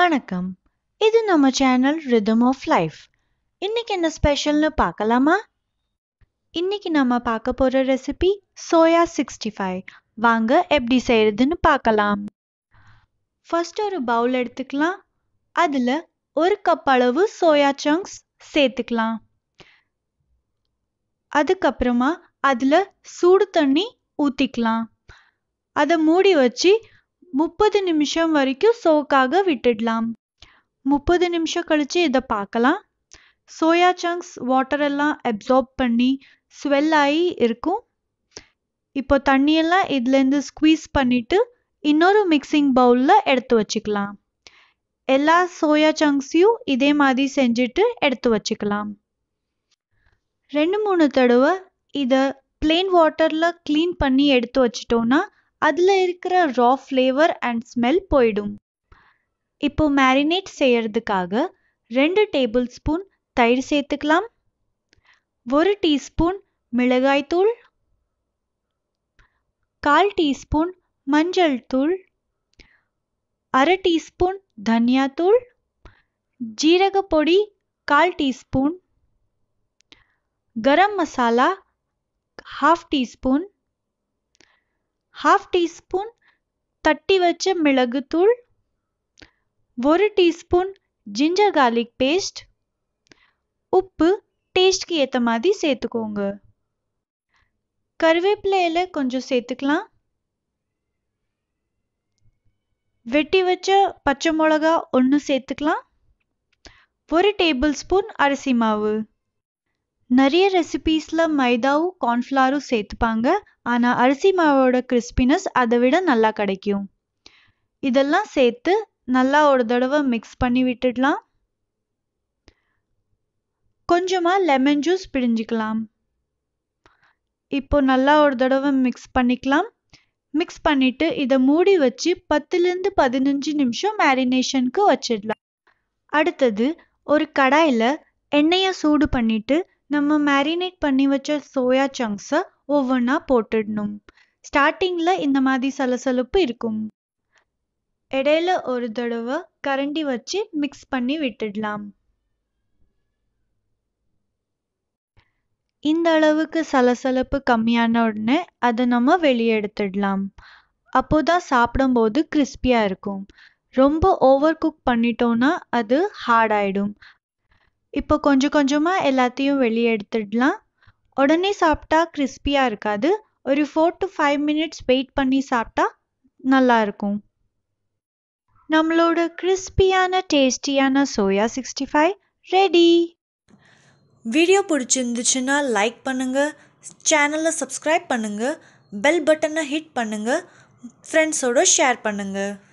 வணக்கம் இது நம்ம சேனல் ரிதம் ஆஃப் லைஃப் இன்னைக்கு என்ன ஸ்பெஷல்னு பார்க்கலாமா இன்னைக்கு நம்ம பார்க்க போற ரெசிபி சோயா சிக்ஸ்டி ஃபைவ் வாங்க எப்படி செய்யறதுன்னு பார்க்கலாம் ஃபர்ஸ்ட் ஒரு பவுல் எடுத்துக்கலாம் அதில் ஒரு கப் அளவு சோயா சங்க்ஸ் சேர்த்துக்கலாம் அதுக்கப்புறமா அதில் சூடு தண்ணி ஊற்றிக்கலாம் அதை மூடி வச்சு முப்பது நிமிஷம் வரைக்கும் சோக்காக விட்டுடலாம் முப்பது நிமிஷம் கழிச்சு இதை பார்க்கலாம் சோயா சங்க்ஸ் வாட்டர் எல்லாம் அப்சார்ப் பண்ணி ஸ்வெல் ஆகி இருக்கும் இப்போ தண்ணியெல்லாம் இதுலேருந்து ஸ்குவீஸ் பண்ணிட்டு இன்னொரு மிக்சிங் பவுலில் எடுத்து வச்சுக்கலாம் எல்லா சோயா சங்க்ஸையும் இதே மாதிரி செஞ்சுட்டு எடுத்து வச்சுக்கலாம் ரெண்டு மூணு தடவை இதை பிளெயின் வாட்டரில் க்ளீன் பண்ணி எடுத்து வச்சிட்டோன்னா அதில் இருக்கிற ரா ஃப்ளேவர் அண்ட் ஸ்மெல் போயிடும் இப்போ மேரினேட் செய்யறதுக்காக ரெண்டு டேபிள் ஸ்பூன் தயிர் சேர்த்துக்கலாம் ஒரு டீஸ்பூன் மிளகாய்த்தூள் கால் டீஸ்பூன் மஞ்சள் தூள் அரை டீஸ்பூன் தனியாத்தூள் ஜீரகப்பொடி கால் teaspoon garam masala half teaspoon half teaspoon தட்டி வச்ச மிளகுத்தூள் ஒரு டீஸ்பூன் ஜிஞ்சர் கார்லிக் பேஸ்ட் உப்பு டேஸ்ட்க்கு ஏற்ற மாதிரி சேர்த்துக்கோங்க கருவேப்பிலையில கொஞ்சம் சேர்த்துக்கலாம் வெட்டி வச்ச பச்சை மிளகா ஒன்று சேர்த்துக்கலாம் ஒரு டேபிள் ஸ்பூன் அரிசி மாவு நிறைய ரெசிபீஸில் மைதாவும் கார்ன்ஃப்ளவரும் சேர்த்துப்பாங்க ஆனால் அரிசி மாவோட கிறிஸ்பினஸ் அதை விட நல்லா கிடைக்கும் இதெல்லாம் சேர்த்து நல்லா ஒரு தடவை மிக்ஸ் பண்ணி விட்டுடலாம் கொஞ்சமாக லெமன் ஜூஸ் பிழிஞ்சிக்கலாம் இப்போ நல்லா ஒரு தடவை மிக்ஸ் பண்ணிக்கலாம் மிக்ஸ் பண்ணிட்டு இதை மூடி வச்சு பத்துலேருந்து பதினஞ்சு நிமிஷம் மேரினேஷனுக்கு வச்சிடலாம் அடுத்தது ஒரு கடாயில் எண்ணெயை சூடு பண்ணிட்டு நம்ம மேரினேட் பண்ணி வச்ச சோயா சங்க்ஸை ஒவ்வொன்றா போட்டுடணும் ஸ்டார்டிங்கில் இந்த மாதிரி சலசலப்பு இருக்கும் இடையில ஒரு தடவை கரண்டி வச்சு மிக்ஸ் பண்ணி விட்டுடலாம் இந்த அளவுக்கு சலசலப்பு கம்மியான உடனே அதை நம்ம வெளியே எடுத்துடலாம் அப்போதான் சாப்பிடும்போது கிறிஸ்பியாக இருக்கும் ரொம்ப ஓவர் குக் பண்ணிட்டோன்னா அது ஹார்ட் ஆயிடும் இப்போ கொஞ்சம் கொஞ்சமாக எல்லாத்தையும் வெளியே எடுத்துடலாம் உடனே சாப்பிட்டா கிறிஸ்பியாக இருக்காது ஒரு four to five minutes wait பண்ணி சாப்பிட்டா நல்லா இருக்கும் நம்மளோட கிறிஸ்பியான டேஸ்டியான soya sixty five ready video பிடிச்சிருந்துச்சுன்னா லைக் பண்ணுங்கள் சேனலை சப்ஸ்கிரைப் பண்ணுங்கள் பெல் பட்டனை ஹிட் பண்ணுங்கள் ஃப்ரெண்ட்ஸோட ஷேர் பண்ணுங்கள்